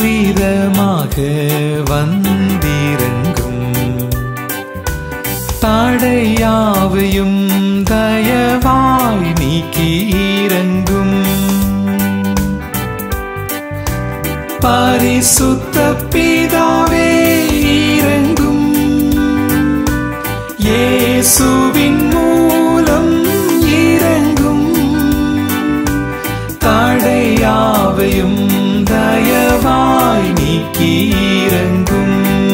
துரிதமாக வந்திறங்கும் தடையாவையும் தயவாய் நீக்கி இறங்கும் பரிசுத்த பிதாவே இறங்கும் இயேசுவின் மூலம் இறங்கும் தடையாவையும் தயவாய் நீக்கி இறங்கும்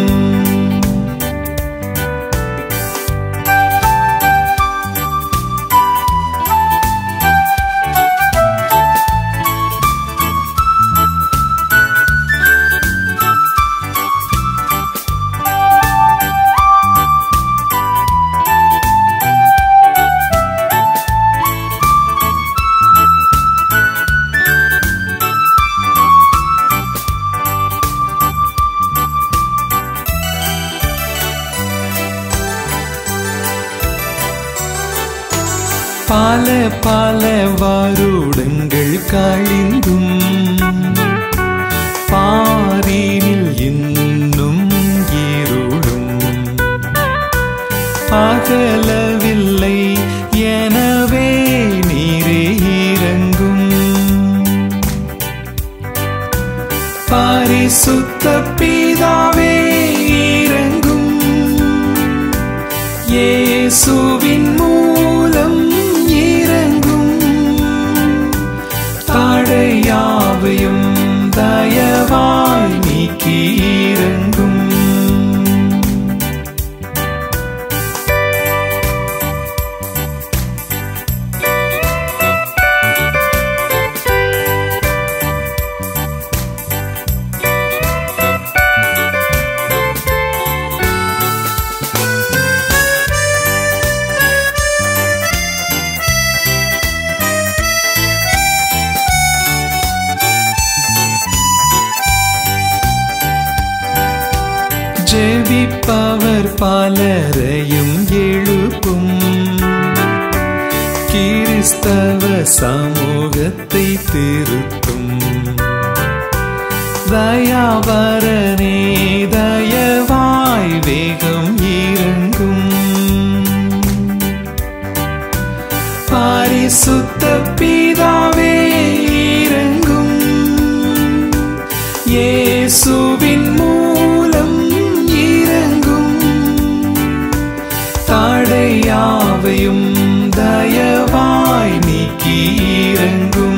பல பல வருடங்கள் கழிந்தும் பாரினில் இன்னும் இருளும் அகலவில்லை எனவே நீரே இறங்கும் பரிசுத்த பிதாவே இறங்கும் இயேசுவின் மூலம் இறங்கும் தடையாவையும் தயவாய் நீக்கி இறங்கும் ஜெபிப்பவர் பலரையும் எழுப்பும் கிறிஸ்தவ சமூகத்தை திருத்தும் தயாபரனே தயவாய் வேகம் இறங்கும் பரிசுத்த பிதாவே இறங்கும் இயேசுவின் மூலம் இறங்கும் தடையாவையும் தயவாய் நீக்கி இறங்கும்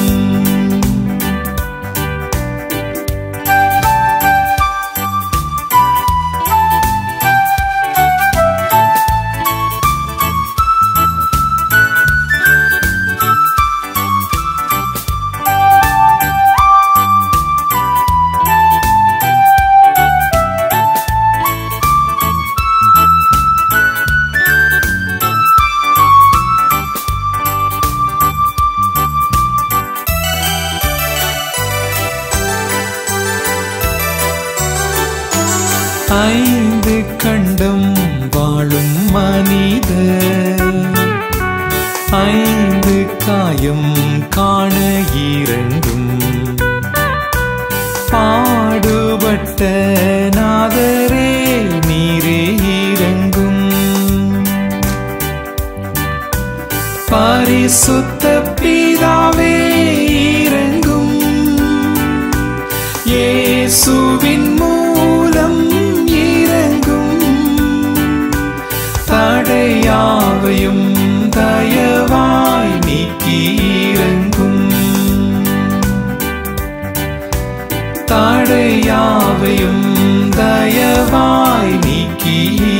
ஐந்து கண்டம் வாழும் மனிதர் ஐந்து காயம் காண இறங்கும் பாடுபட்ட நாதரே நீரே இறங்கும் பரிசுத்த பிதாவே இறங்கும் இயேசுவின் மூலம் இறங்கும் தடையாவையும் தயவாய் நீக்கி இறங்கும் தடையாவையும் தயவாய் நீக்கி